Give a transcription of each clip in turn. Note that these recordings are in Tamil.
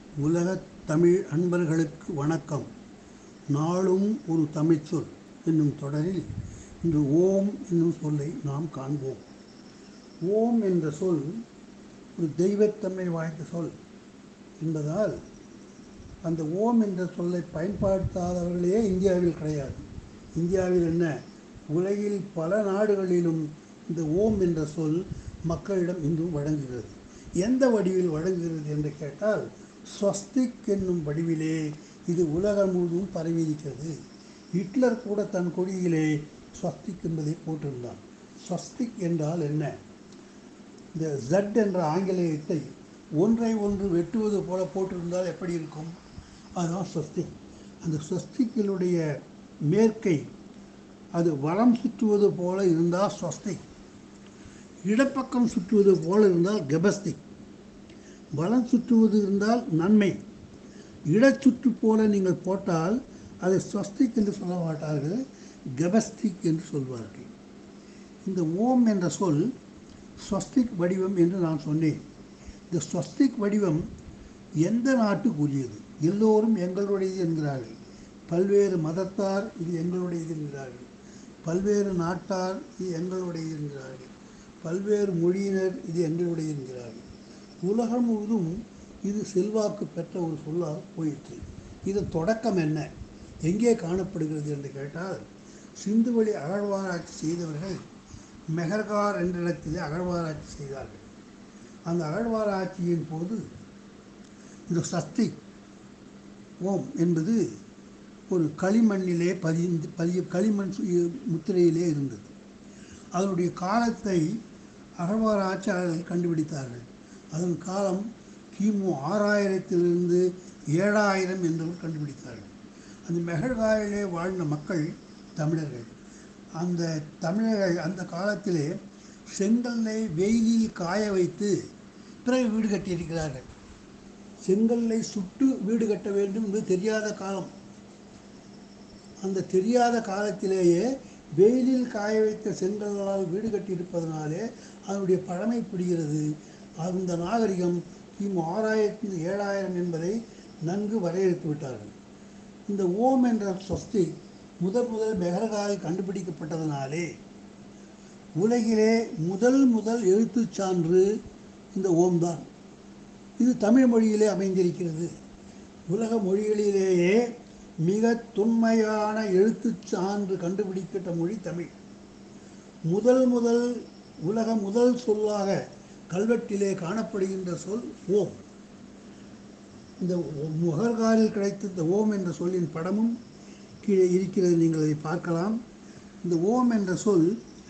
உலகத் தமிழ் அன்பர்களுக்கு வணக்கம் நாளும் ஒரு தமிழ்ச்சொல் என்னும் தொடரில் இன்று ஓம் என்னும் சொல்லை நாம் காண்போம் ஓம் என்ற சொல் ஒரு தெய்வத்தன்மை வாய்ந்த சொல் என்பதால் அந்த ஓம் என்ற சொல்லை பயன்படுத்தாதவர்களே இந்தியாவில் கிடையாது இந்தியாவில் என்ன உலகில் பல நாடுகளிலும் இந்த ஓம் என்ற சொல் மக்களிடம் இன்றும் வழங்குகிறது எந்த வடிவில் வழங்குகிறது என்று கேட்டால் ஸ்வஸ்திக் என்னும் வடிவிலே இது உலகம் முழுவதும் பரவியிருக்கிறது ஹிட்லர் கூட தன் கொடியிலே ஸ்வஸ்திக் என்பதை போட்டிருந்தான் ஸ்வஸ்திக் என்றால் என்ன இந்த ஜட் என்ற ஆங்கிலேயத்தை ஒன்றை ஒன்று வெட்டுவது போல போட்டிருந்தால் எப்படி இருக்கும் அதுதான் ஸ்வஸ்திக் அந்த ஸ்வஸ்திக்கினுடைய மேற்கை அது வலம் சுற்றுவது போல இருந்தால் ஸ்வஸ்திக் இடப்பக்கம் சுற்றுவது போல இருந்தால் கெபஸ்திக் வலம் சுற்றுவது இருந்தால் நன்மை இடச்சுற்று போல நீங்கள் போட்டால் அதை ஸ்வஸ்திக் என்று சொல்ல மாட்டார்கள் கெபஸ்திக் என்று சொல்வார்கள் இந்த ஓம் என்ற சொல் ஸ்வஸ்திக் வடிவம் என்று நான் சொன்னேன் இந்த ஸ்வஸ்திக் வடிவம் எந்த நாட்டுக்குரியது எல்லோரும் எங்களுடையது என்கிறார்கள் பல்வேறு மதத்தார் இது எங்களுடையது என்கிறார்கள் பல்வேறு நாட்டார் இது எங்களுடையது என்கிறார்கள் பல்வேறு மொழியினர் இது எங்களுடையது என்கிறார்கள் உலகம் முழுவதும் இது செல்வாக்கு பெற்ற ஒரு சொல்லாக போயிற்று இதன் தொடக்கம் என்ன எங்கே காணப்படுகிறது என்று கேட்டால் சிந்துவெளி அகழ்வாராய்ச்சி செய்தவர்கள் மெஹர்கார் என்ற இடத்திலே அகழ்வாராய்ச்சி செய்தார்கள் அந்த அகழ்வாராய்ச்சியின் போது இந்த சஸ்தி ஓம் என்பது ஒரு களிமண்ணிலே பதிந்து பதிய களிமண் சு- முத்திரையிலே இருந்தது அதனுடைய காலத்தை அகழ்வாராய்ச்சியாளர்கள் கண்டுபிடித்தார்கள் அதன் காலம் கிமு ஆறாயிரத்திலிருந்து ஏழாயிரம் என்று கண்டுபிடித்தார்கள் அந்த மெகழ்காயிலே வாழ்ந்த மக்கள் தமிழர்கள் அந்த தமிழர்கள் அந்த காலத்திலே செங்கல்லை வெயிலில் காய வைத்து பிறகு வீடு கட்டியிருக்கிறார்கள் செங்கல்லை சுட்டு வீடு கட்ட வேண்டும் என்று தெரியாத காலம் அந்த தெரியாத காலத்திலேயே வெயிலில் காய வைத்த செங்கல்களால் வீடு கட்டியிருப்பதனாலே அதனுடைய பழமை பிடிக்கிறது அந்த நாகரிகம் கிமு ஆறாயிரத்தி ஏழாயிரம் என்பதை நன்கு வரையறுத்து விட்டார்கள் இந்த ஓம் என்ற சொஸ்தி முதல் முதல் மெஹரகாவில் கண்டுபிடிக்கப்பட்டதனாலே உலகிலே முதல் முதல் எழுத்துச் சான்று இந்த ஓம் தான் இது தமிழ் மொழியிலே அமைந்திருக்கிறது உலக மொழிகளிலேயே மிக தொன்மையான எழுத்துச் சான்று கண்டுபிடிக்கப்பட்ட மொழி தமிழ் முதல் முதல் உலக முதல் சொல்லாக கல்வெட்டிலே காணப்படுகின்ற சொல் ஓம் இந்த முகர்காலில் கிடைத்த இந்த ஓம் என்ற சொல்லின் படமும் கீழே இருக்கிறது நீங்கள் அதை பார்க்கலாம் இந்த ஓம் என்ற சொல்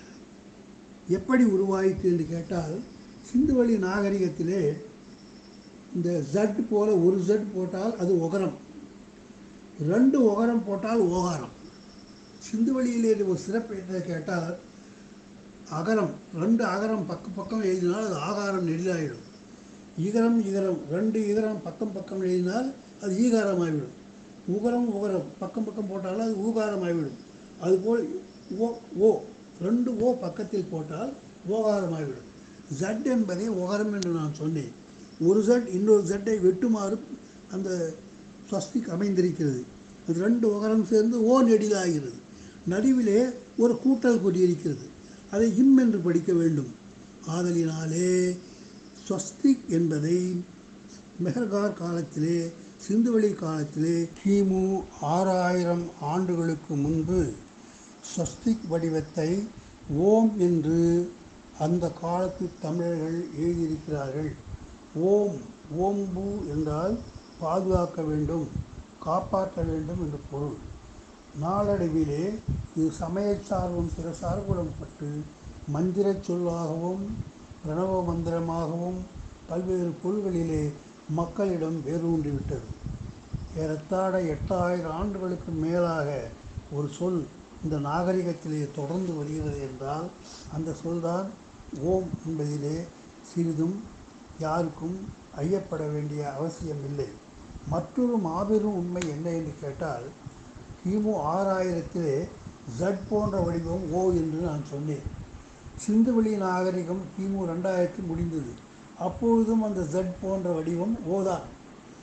எப்படி உருவாயிற்று என்று கேட்டால் சிந்துவெளி நாகரிகத்திலே இந்த ஜட் போல ஒரு ஜட் போட்டால் அது ஒகரம் ரெண்டு ஒகரம் போட்டால் ஓகாரம் சிந்துவெளியிலே ஒரு சிறப்பு என்ன கேட்டால் அகரம் ரெண்டு அகரம் பக்கம் பக்கம் எழுதினால் அது ஆகாரம் நெல்லாயிடும் இகரம் இகரம் ரெண்டு இகரம் பக்கம் பக்கம் எழுதினால் அது ஈகாரம் ஆகிவிடும் உகரம் உகரம் பக்கம் பக்கம் போட்டால் அது ஊகாரம் ஆகிவிடும் அதுபோல் ஓ ஓ ரெண்டு ஓ பக்கத்தில் போட்டால் ஓகாரம் ஆகிவிடும் ஜட் என்பதை ஒகரம் என்று நான் சொன்னேன் ஒரு ஜட் இன்னொரு ஜட்டை வெட்டுமாறு அந்த ஸ்வஸ்திக் அமைந்திருக்கிறது அது ரெண்டு ஒகரம் சேர்ந்து ஓ நெடிலாகிறது நடுவிலே ஒரு கூட்டல் கொடி இருக்கிறது அதை இம் என்று படிக்க வேண்டும் ஆதலினாலே ஸ்வஸ்திக் என்பதை மெஹர்கார் காலத்திலே சிந்துவெளி காலத்திலே கிமு ஆறாயிரம் ஆண்டுகளுக்கு முன்பு ஸ்வஸ்திக் வடிவத்தை ஓம் என்று அந்த காலத்து தமிழர்கள் எழுதியிருக்கிறார்கள் ஓம் ஓம்பு என்றால் பாதுகாக்க வேண்டும் காப்பாற்ற வேண்டும் என்று பொருள் நாளடைவிலே இது சமய சார்பும் பிற சார்புடன் பட்டு மந்திரச் சொல்லாகவும் பிரணவ மந்திரமாகவும் பல்வேறு பொருள்களிலே மக்களிடம் வேரூன்றிவிட்டது ஏறத்தாழ எட்டாயிரம் ஆண்டுகளுக்கு மேலாக ஒரு சொல் இந்த நாகரிகத்திலே தொடர்ந்து வருகிறது என்றால் அந்த சொல்தான் ஓம் என்பதிலே சிறிதும் யாருக்கும் ஐயப்பட வேண்டிய அவசியம் இல்லை மற்றொரு மாபெரும் உண்மை என்ன என்று கேட்டால் கிமு ஆறாயிரத்திலே ஜட் போன்ற வடிவம் ஓ என்று நான் சொன்னேன் சிந்துவெளி நாகரிகம் கிமு ரெண்டாயிரத்தில் முடிந்தது அப்பொழுதும் அந்த ஜட் போன்ற வடிவம் ஓதான்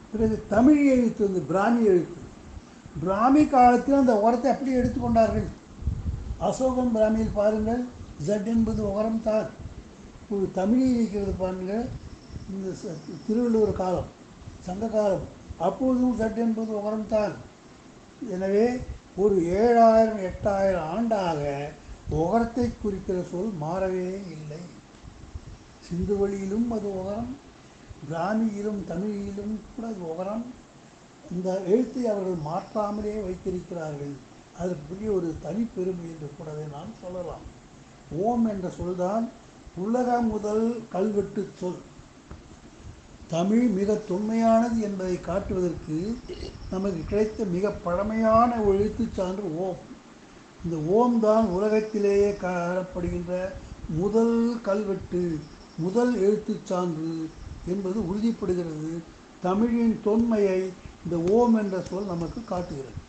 பிறகு தமிழ் எழுத்து வந்து பிராமி எழுத்து பிராமி காலத்தில் அந்த உரத்தை அப்படி எடுத்துக்கொண்டார்கள் அசோகன் பிராமியில் பாருங்கள் ஜட் என்பது உரம் தான் ஒரு தமிழில் இருக்கிறது பாருங்கள் இந்த ச- திருவள்ளுவர் காலம் சங்க காலம் அப்பொழுதும் ஜட் என்பது உரம் தான் எனவே ஒரு ஏழாயிரம் எட்டாயிரம் ஆண்டாக உகரத்தை குறிக்கிற சொல் மாறவே இல்லை சிந்து வழியிலும் அது உகரம் பிராமியிலும் தமிழிலும் கூட அது உகரம் இந்த எழுத்தை அவர்கள் மாற்றாமலே வைத்திருக்கிறார்கள் அதற்குரிய ஒரு தனிப்பெருமை என்று கூடவே நான் சொல்லலாம் ஓம் என்ற சொல்தான் உலக முதல் கல்வெட்டு சொல் தமிழ் மிக தொன்மையானது என்பதை காட்டுவதற்கு நமக்கு கிடைத்த மிக பழமையான ஒரு எழுத்துச் சான்று ஓம் இந்த ஓம் தான் உலகத்திலேயே காணப்படுகின்ற முதல் கல்வெட்டு முதல் எழுத்துச் சான்று என்பது உறுதிப்படுகிறது தமிழின் தொன்மையை இந்த ஓம் என்ற சொல் நமக்கு காட்டுகிறது